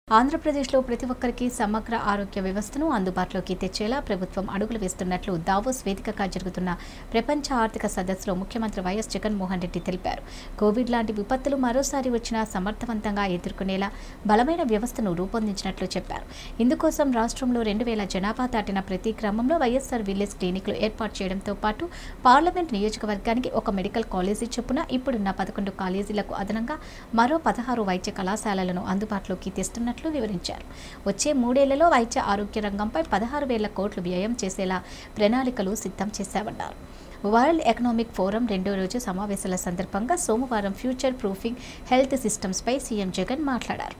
ఆంధ్రప్రదేశ్లో ప్రతి ఒక్కరికి సమగ్ర ఆరోగ్య వ్యవస్థను అందుబాటులోకి తెచ్చేలా ప్రభుత్వం అడుగులు వేస్తున్నట్లు దావోస్ వేదికగా జరుగుతున్న ప్రపంచ ఆర్థిక సదస్సులో ముఖ్యమంత్రి వైఎస్ జగన్మోహన్ రెడ్డి తెలిపారు కోవిడ్ లాంటి విపత్తులు మరోసారి వచ్చినా సమర్థవంతంగా ఎదుర్కొనేలా బలమైన వ్యవస్థను రూపొందించినట్లు చెప్పారు ఇందుకోసం రాష్ట్రంలో రెండు వేల జనాభా దాటిన ప్రతి గ్రామంలో వైఎస్ఆర్ విలేజ్ క్లినిక్లు ఏర్పాటు చేయడంతో పాటు పార్లమెంట్ నియోజకవర్గానికి ఒక మెడికల్ కాలేజీ చొప్పున ఇప్పుడున్న పదకొండు కాలేజీలకు అదనంగా మరో పదహారు వైద్య కళాశాలలను అందుబాటులోకి తెస్తున్నట్లు వివరించారు వచ్చే మూడేళ్లలో వైద్య ఆరోగ్య రంగంపై పదహారు వేల కోట్లు వ్యయం చేసేలా ప్రణాళికలు సిద్ధం చేశామన్నారు వరల్డ్ ఎకనామిక్ ఫోరం రెండో రోజు సమావేశాల సందర్భంగా సోమవారం ఫ్యూచర్ ప్రూఫింగ్ హెల్త్ సిస్టమ్స్పై సీఎం జగన్ మాట్లాడారు